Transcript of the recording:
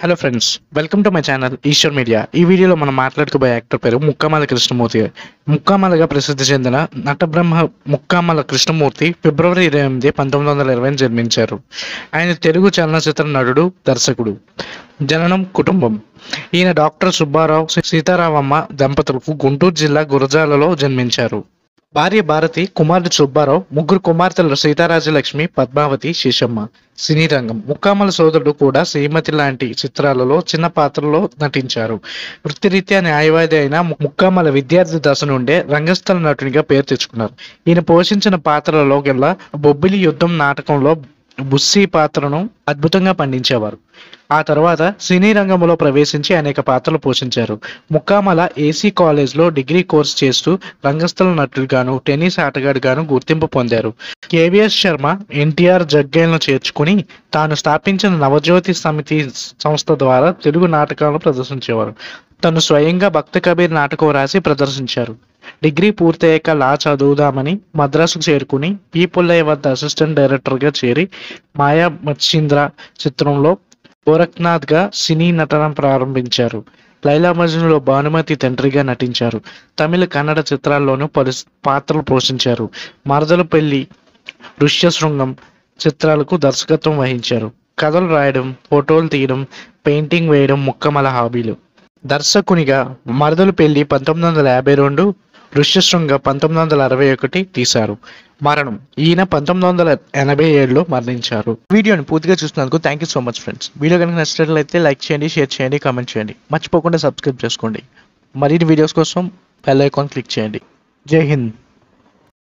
hello friends welcome to my channel Eshwar media ఈ వీడియోలో మనం మాట్లాడుకోబోయే యాక్టర్ పేరు ముక్కామల కృష్ణమూర్తి ముక్కామలగా ప్రసిద్ధి చెందిన నటబ్రహ్మ ముక్కామల కృష్ణమూర్తి ఫిబ్రవరి ఇరవై ఎనిమిది పంతొమ్మిది వందల ఇరవై జన్మించారు ఆయన తెలుగు చలనచిత్ర నటుడు దర్శకుడు జననం కుటుంబం ఈయన డాక్టర్ సుబ్బారావు సీతారామమ్మ దంపతులకు గుంటూరు జిల్లా గురజాలలో జన్మించారు భార్య భారతి కుమారుడు సుబ్బారావు ముగ్గురు కుమార్తెలు సీతారాజలక్ష్మి పద్మావతి శేషమ్మ సినీ రంగం ముక్కామల సోదరుడు కూడా శ్రీమతి లాంటి చిత్రాలలో చిన్న పాత్రలో నటించారు వృత్తిరీత్యా న్యాయవాది అయిన ముక్కామల విద్యార్థి దశ నుండే రంగస్థల నటునిగా పేరు తెచ్చుకున్నారు ఈయన పోషించిన పాత్రలలో గల బొబ్బిలి యుద్ధం నాటకంలో బుస్సీ పాత్రను అద్భుతంగా పండించేవారు ఆ తర్వాత సినీ రంగంలో ప్రవేశించి అనేక పాత్రలు పోషించారు ముక్కామల ఏసీ కాలేజ్లో డిగ్రీ కోర్స్ చేస్తూ రంగస్థల నటుడిగాను టెన్నిస్ ఆటగాడిగాను గుర్తింపు పొందారు కేవీఎస్ శర్మ ఎన్టీఆర్ జగ్గేలను చేర్చుకుని తాను స్థాపించిన నవజ్యోతి సమితి సంస్థ ద్వారా తెలుగు నాటకాలను ప్రదర్శించేవారు తను స్వయంగా భక్త కబీర్ నాటకం రాసి ప్రదర్శించారు డిగ్రీ పూర్తయ్యాక లా చదువుదామని మద్రాసుకు చేరుకుని పి పుల్లయ్య వద్ద అసిస్టెంట్ డైరెక్టర్గా చేరి మాయా మత్స్యంద్ర చిత్రంలో గోరఖ్నాథ్గా సినీ నటన ప్రారంభించారు లైలా మజ్నులో భానుమతి తండ్రిగా నటించారు తమిళ కన్నడ చిత్రాల్లోనూ పలు పాత్రలు పోషించారు మరదలు పెళ్లి ఋష్యశృంగం చిత్రాలకు దర్శకత్వం వహించారు కథలు రాయడం ఫోటోలు తీయడం పెయింటింగ్ వేయడం ముక్కమల హాబీలు దర్శకునిగా మరదలు పెళ్లి పంతొమ్మిది వందల యాభై రెండు ఋష్యశృంగ పంతొమ్మిది వందల అరవై ఒకటి తీశారు మరణం ఈయన పంతొమ్మిది వందల ఎనభై ఏడులో మరణించారు వీడియోని పూర్తిగా చూసినందుకు thank you so much friends video కనుక నచ్చినట్లయితే లైక్ చేయండి షేర్ చేయండి కామెంట్ చేయండి మర్చిపోకుండా సబ్స్క్రైబ్ చేసుకోండి మరిన్ని వీడియోస్ కోసం బెల్ ఐకాన్ క్లిక్ చేయండి జై హింద్